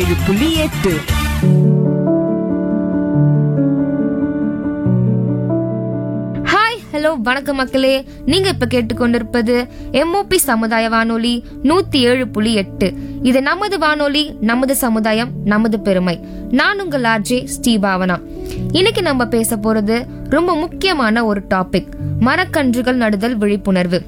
ஏழு புள்ளி எட்டு ஹாய் ஹலோ வணக்கம் மக்களே நீங்க இப்ப கேட்டுக்கொண்டிருப்பது எம்ஓபி சமுதாய வானொலி நூத்தி ஏழு புள்ளி எட்டு இது நமது வானொலி நமது சமுதாயம் நமது பெருமை நான் உங்கள் ஆர்ஜே ஸ்ரீபாவனா இன்னைக்கு நம்ம பேச போறது ரொம்ப முக்கியமான ஒரு டாபிக் மரக்கன்றுகள் நடுதல் விழிப்புணர்வு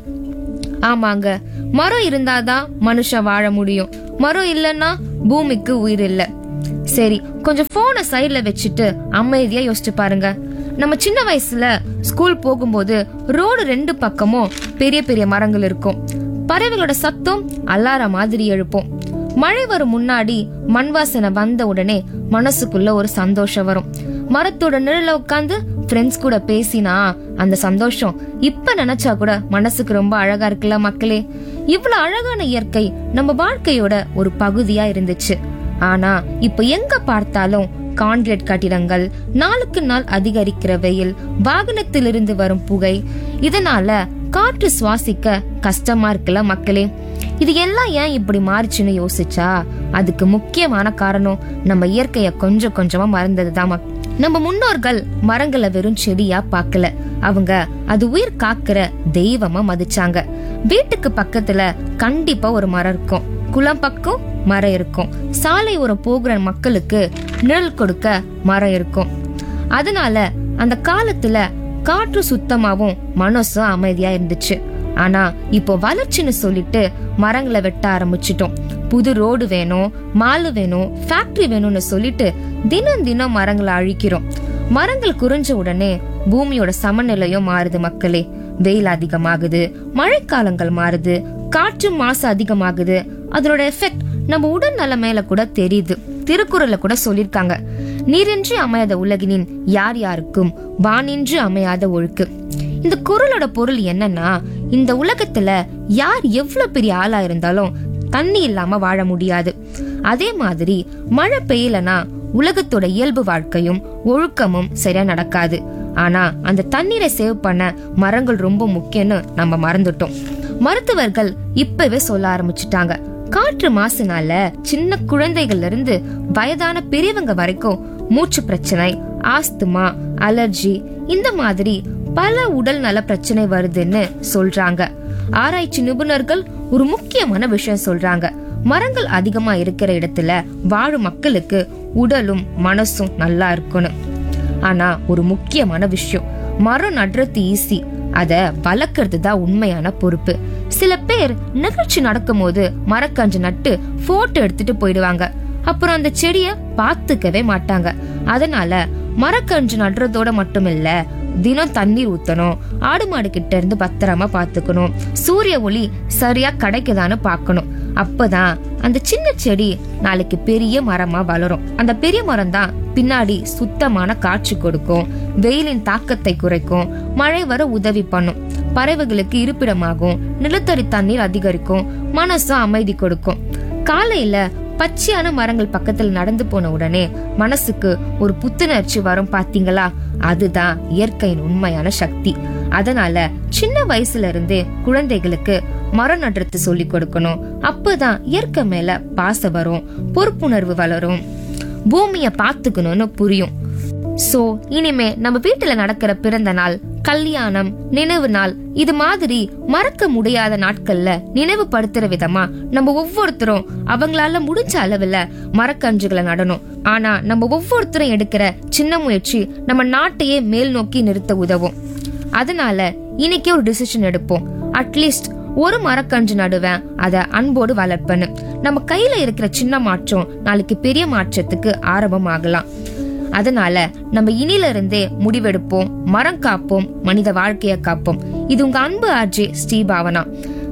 ஆமாங்க மரம் இருந்தாதான் மனுஷன் வாழ முடியும் மரம் இல்லைன்னா பூமிக்கு உயிர் இல்ல சரி கொஞ்சம் போனை சைடுல வச்சுட்டு அமைதியா யோசிச்சு பாருங்க நம்ம சின்ன வயசுல ஸ்கூல் போகும்போது ரோடு ரெண்டு பக்கமும் பெரிய பெரிய மரங்கள் இருக்கும் பறவைகளோட சத்தம் அல்லார மாதிரி எழுப்போம் மழை வரும் முன்னாடி மண் வாசனை வந்த உடனே மனசுக்குள்ள ஒரு சந்தோஷம் வரும் மரத்தோட நிழல உட்காந்து ஃப்ரெண்ட்ஸ் கூட பேசினா அந்த சந்தோஷம் இப்ப நினைச்சா கூட மனசுக்கு ரொம்ப அழகா இருக்குல்ல மக்களே இவ்வளவு அழகான இயற்கை நம்ம வாழ்க்கையோட ஒரு பகுதியா இருந்துச்சு ஆனா இப்ப எங்க பார்த்தாலும் கான்கிரீட் கட்டிடங்கள் நாளுக்கு நாள் அதிகரிக்கிற வெயில் வாகனத்திலிருந்து வரும் புகை இதனால காற்று சுவாசிக்க கஷ்டமா இருக்குல்ல மக்களே இது எல்லாம் ஏன் இப்படி மாறிச்சுன்னு யோசிச்சா அதுக்கு முக்கியமான காரணம் நம்ம இயற்கைய கொஞ்சம் கொஞ்சமா மறந்ததுதான் மக்- நம்ம முன்னோர்கள் மரங்களை வெறும் செடியா பார்க்கல அவங்க அது உயிர் காக்கிற தெய்வமா மதிச்சாங்க வீட்டுக்கு பக்கத்துல கண்டிப்பா ஒரு மரம் இருக்கும் குளம் பக்கம் மரம் இருக்கும் சாலை ஓரம் போகிற மக்களுக்கு நிழல் கொடுக்க மரம் இருக்கும் அதனால அந்த காலத்துல காற்று சுத்தமாவும் மனசும் அமைதியா இருந்துச்சு ஆனா இப்போ வளர்ச்சின்னு சொல்லிட்டு மரங்களை வெட்ட ஆரம்பிச்சிட்டோம் புது ரோடு வேணும் மாலு வேணும் ஃபேக்டரி வேணும்னு சொல்லிட்டு தினம் தினம் மரங்களை அழிக்கிறோம் மரங்கள் குறைஞ்ச உடனே பூமியோட சமநிலையும் மாறுது மக்களே வெயில் அதிகமாகுது மழைக்காலங்கள் மாறுது காற்று மாசு அதிகமாகுது அதனோட எஃபெக்ட் நம்ம உடல் நல மேல கூட தெரியுது திருக்குறள்ல கூட சொல்லிருக்காங்க நீரின்றி அமையாத உலகினின் யார் யாருக்கும் வானின்றி அமையாத ஒழுக்கு இந்த குறளோட பொருள் என்னன்னா இந்த உலகத்துல யார் எவ்வளவு பெரிய ஆளா இருந்தாலும் தண்ணி இல்லாம வாழ முடியாது அதே மாதிரி மழை பெய்யலனா உலகத்தோட இயல்பு வாழ்க்கையும் ஒழுக்கமும் சரியா நடக்காது ஆனா அந்த தண்ணீரை சேவ் பண்ண மரங்கள் ரொம்ப முக்கியம்னு நம்ம மறந்துட்டோம் மருத்துவர்கள் இப்பவே சொல்ல ஆரம்பிச்சுட்டாங்க காற்று மாசுனால சின்ன குழந்தைகள்ல இருந்து வயதான பெரியவங்க வரைக்கும் மூச்சு பிரச்சனை ஆஸ்துமா அலர்ஜி இந்த மாதிரி பல உடல் நல பிரச்சனை வருதுன்னு சொல்றாங்க ஆராய்ச்சி நிபுணர்கள் ஒரு முக்கியமான விஷயம் சொல்றாங்க மரங்கள் அதிகமா இருக்கிற இடத்துல வாழும் மக்களுக்கு உடலும் மனசும் நல்லா இருக்கணும் ஆனா ஒரு முக்கியமான விஷயம் மரம் நடுறது ஈஸி அத வளர்க்கறது தான் உண்மையான பொறுப்பு சில பேர் நிகழ்ச்சி நடக்கும்போது மரக்கன்று நட்டு போட்டோ எடுத்துட்டு போயிடுவாங்க அப்புறம் அந்த செடிய பாத்துக்கவே மாட்டாங்க அதனால மரக்கன்று நடுறதோட மட்டும் இல்ல தினம் தண்ணீர் ஊத்தணும் ஆடு மாடு கிட்ட இருந்து பத்திரமா பாத்துக்கணும் சூரிய ஒளி சரியா கிடைக்குதான்னு பார்க்கணும் அப்பதான் அந்த சின்ன செடி நாளைக்கு பெரிய மரமா வளரும் அந்த பெரிய மரம் தான் பின்னாடி சுத்தமான காற்று கொடுக்கும் வெயிலின் தாக்கத்தை குறைக்கும் மழை வர உதவி பண்ணும் பறவைகளுக்கு இருப்பிடமாகும் நிலத்தடி தண்ணீர் அதிகரிக்கும் மனசும் அமைதி கொடுக்கும் காலையில பச்சையான மரங்கள் பக்கத்துல நடந்து போன உடனே மனசுக்கு ஒரு புத்துணர்ச்சி வரும் பாத்தீங்களா அதுதான் இயற்கையின் உண்மையான சக்தி அதனால சின்ன வயசுல இருந்தே குழந்தைகளுக்கு மரம் நடுறது சொல்லி கொடுக்கணும் அப்பதான் இயற்கை மேல பாசம் வரும் பொறுப்புணர்வு வளரும் பூமிய பாத்துக்கணும்னு புரியும் சோ இனிமே நம்ம வீட்டுல நடக்கிற பிறந்த நாள் கல்யாணம் நினைவு நாள் இது மாதிரி மறக்க முடியாத நாட்கள்ல நினைவுபடுத்துற விதமா நம்ம ஒவ்வொருத்தரும் அவங்களால முடிஞ்ச அளவுல மரக்கன்றுகளை நடணும் ஆனா நம்ம ஒவ்வொருத்தரும் எடுக்கிற சின்ன முயற்சி நம்ம நாட்டையே மேல் நோக்கி நிறுத்த உதவும் அதனால இன்னைக்கே ஒரு டிசிஷன் எடுப்போம் அட்லீஸ்ட் ஒரு மரக்கன்று நடுவேன் அத அன்போடு வளர்ப்பேன்னு நம்ம கையில இருக்கிற சின்ன மாற்றம் நாளைக்கு பெரிய மாற்றத்துக்கு ஆரம்பமாகலாம் அதனால நம்ம இனில இருந்தே முடிவெடுப்போம் மரம் காப்போம் மனித வாழ்க்கையை காப்போம் இது உங்க அன்பு ஆர்ஜே ஸ்ரீபாவனா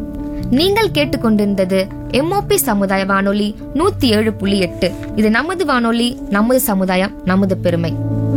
நீங்கள் கேட்டுக்கொண்டிருந்தது எம்ஓபி சமுதாய வானொலி நூத்தி ஏழு புள்ளி எட்டு இது நமது வானொலி நமது சமுதாயம் நமது பெருமை